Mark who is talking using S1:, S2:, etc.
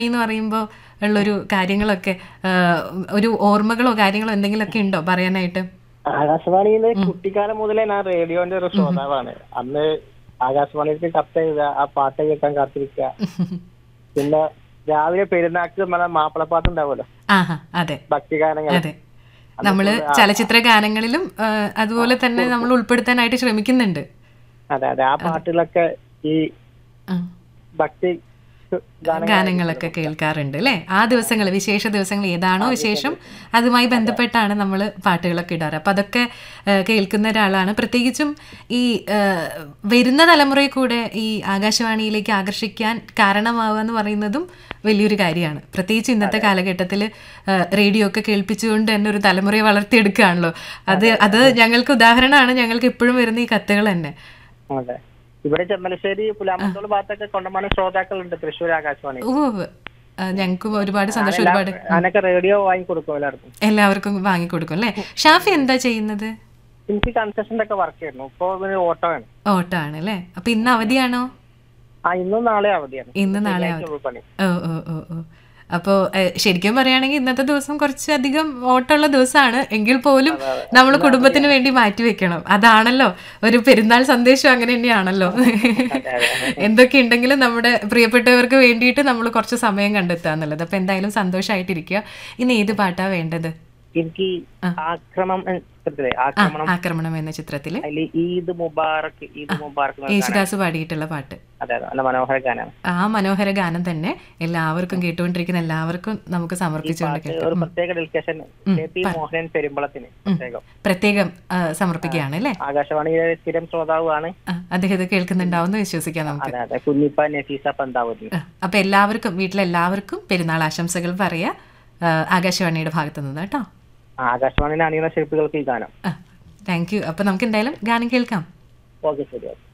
S1: എന്ന് പറയുമ്പോൾ ഉള്ളൊരു കാര്യങ്ങളൊക്കെ ആ, ഒരു ഓർമ്മകളോ കാര്യങ്ങളോ എന്തെങ്കിലുമൊക്കെ ഉണ്ടോ പറയാനായിട്ട്
S2: ആകാശവാണിയില് കുട്ടിക്കാലം മുതലേ ഞാൻ റേഡിയോന്റെ ഒരു ശ്രോതാവാണ് അന്ന് ആകാശവാണിക്ക് കത്ത് എഴുതുക ആ പാട്ട് കേൾക്കാൻ കാത്തിരിക്കുക പിന്നെ രാവിലെ പെരുന്നാക്ക് നമ്മളെ മാപ്പിളപ്പാട്ട് ഉണ്ടാവുമല്ലോ
S1: ആഹാ അതെ
S2: ഭക്തിഗാനങ്ങൾ
S1: അതെ നമ്മള് ചലച്ചിത്ര ഗാനങ്ങളിലും ആ, അതുപോലെ തന്നെ നമ്മൾ ഉൾപ്പെടുത്താനായിട്ട് ശ്രമിക്കുന്നുണ്ട്
S2: അതെ അതെ ആ പാട്ടിലൊക്കെ ഈ
S1: ആ.
S2: ഭക്തി ഗാനങ്ങൾ
S1: ഗാനങ്ങളൊക്കെ കേൾക്കാറുണ്ട് അല്ലേ ആ ദിവസങ്ങൾ വിശേഷ ദിവസങ്ങൾ ഏതാണോ വിശേഷം അതുമായി ബന്ധപ്പെട്ടാണ് നമ്മൾ പാട്ടുകളൊക്കെ ഇടാറ് അപ്പം അതൊക്കെ ആ, കേൾക്കുന്ന ഒരാളാണ് പ്രത്യേകിച്ചും ഈ ആ, വരുന്ന തലമുറയെ കൂടെ ഈ ആകാശവാണിയിലേക്ക് ആകർഷിക്കാൻ കാരണമാവുക എന്ന് പറയുന്നതും വലിയൊരു കാര്യമാണ് പ്രത്യേകിച്ച് ഇന്നത്തെ കാലഘട്ടത്തിൽ റേഡിയോ ഒക്കെ കേൾപ്പിച്ചുകൊണ്ട് തന്നെ ഒരു തലമുറയെ വളർത്തിയെടുക്കുകയാണല്ലോ അത് അത് ഞങ്ങൾക്ക് ഉദാഹരണമാണ് ഞങ്ങൾക്ക് ഇപ്പോഴും വരുന്ന ഈ കത്തുകൾ തന്നെ
S2: അതെ ഇവിടെ ചെമ്മലശ്ശേരി പുലാമന്തോൾ ഭാഗത്തൊക്കെ കൊണ്ടമാനം ശ്രോതാക്കളുണ്ട് തൃശ്ശൂർ ആകാശവാണി
S1: ഓ ഞങ്ങൾക്കും ഒരുപാട് സന്തോഷം ഒരുപാട്
S2: അതിനൊക്കെ റേഡിയോ വാങ്ങി കൊടുക്കും എല്ലാവർക്കും
S1: എല്ലാവർക്കും വാങ്ങിക്കൊടുക്കും അല്ലേ ഷാഫി എന്താ ചെയ്യുന്നത്
S2: എനിക്ക് കൺസെഷന്റെ ഒക്കെ വർക്ക് ചെയ്യുന്നു ഇപ്പൊ ഒരു ഓട്ടോ ആണ്
S1: ഓട്ടോ ആണ് അല്ലേ അപ്പൊ ഇന്ന് അവധിയാണോ
S2: ആ ഇന്നും നാളെ അവധിയാണ്
S1: ഇന്ന് നാളെ
S2: ശനിയാഴ്ച ഉള്ളൂ പണി
S1: ഓ ഓ ഓ ഓ അപ്പോൾ ശരിക്കും പറയുകയാണെങ്കിൽ ഇന്നത്തെ ദിവസം കുറച്ചധികം ഓട്ടമുള്ള ദിവസമാണ് എങ്കിൽ പോലും നമ്മൾ കുടുംബത്തിന് വേണ്ടി മാറ്റി വെക്കണം അതാണല്ലോ ഒരു പെരുന്നാൾ സന്ദേശം അങ്ങനെ തന്നെയാണല്ലോ എന്തൊക്കെ ഉണ്ടെങ്കിലും നമ്മുടെ പ്രിയപ്പെട്ടവർക്ക് വേണ്ടിയിട്ട് നമ്മൾ കുറച്ച് സമയം കണ്ടെത്തുക എന്നുള്ളത് അപ്പൊ എന്തായാലും സന്തോഷമായിട്ടിരിക്കുക ഇനി ഏത് പാട്ടാ വേണ്ടത്
S2: എനിക്ക് ആക്രമം എന്ന ചിത്രത്തിലെ
S1: ആ
S2: ആക്രമണം
S1: ആക്രമണം എന്ന ചിത്രത്തില്
S2: അതില് ഈദ് മുബാറക്ക് ഈദ് മുബാറക്ക് എന്ന് പറഞ്ഞ
S1: യേശുദാസ് പാടിയിട്ടുള്ള പാട്ട്
S2: അതെ അതെ നല്ല മനോഹര ഗാനാണ്
S1: ആ മനോഹര ഗാനം തന്നെ എല്ലാവർക്കും കേട്ടുകൊണ്ടിരിക്കുന്ന എല്ലാവർക്കും നമുക്ക് സമർപ്പിച്ചുകൊണ്ട് കേൾക്കാം
S2: ഒരു പ്രത്യേക ഡെലിക്കേഷൻ കെ പി മോഹനൻ പെരുമ്പളത്തിന് പ്രത്യേകം
S1: പ്രത്യേകം ആ, സമർപ്പിക്കുകയാണ് അല്ലേ
S2: ആകാശവാണിയിലെ സ്ഥിരം ശ്രോതാവാണ്
S1: ആ, അദ്ദേഹം ഇത് കേൾക്കുന്നുണ്ടാവുമെന്ന് വിശ്വസിക്കാം നമുക്ക്
S2: അതെ അതെ കുഞ്ഞിപ്പ നഫീസ പന്താവൂരി
S1: ആ, അപ്പൊ എല്ലാവർക്കും വീട്ടിലെല്ലാവർക്കും പെരുന്നാൾ ആശംസകൾ പറയാ ആ, ആകാശവാണിയുടെ ഭാഗത്തു നിന്ന് കേട്ടോ
S2: ആകാശവാണിയിലെ അണിയുന്ന ശില്പികൾക്ക് ഈ ഗാനം
S1: താങ്ക് യു അപ്പൊ നമുക്ക് എന്തായാലും ഗാനം കേൾക്കാം
S2: ഓക്കെ ശരി ഓക്കെ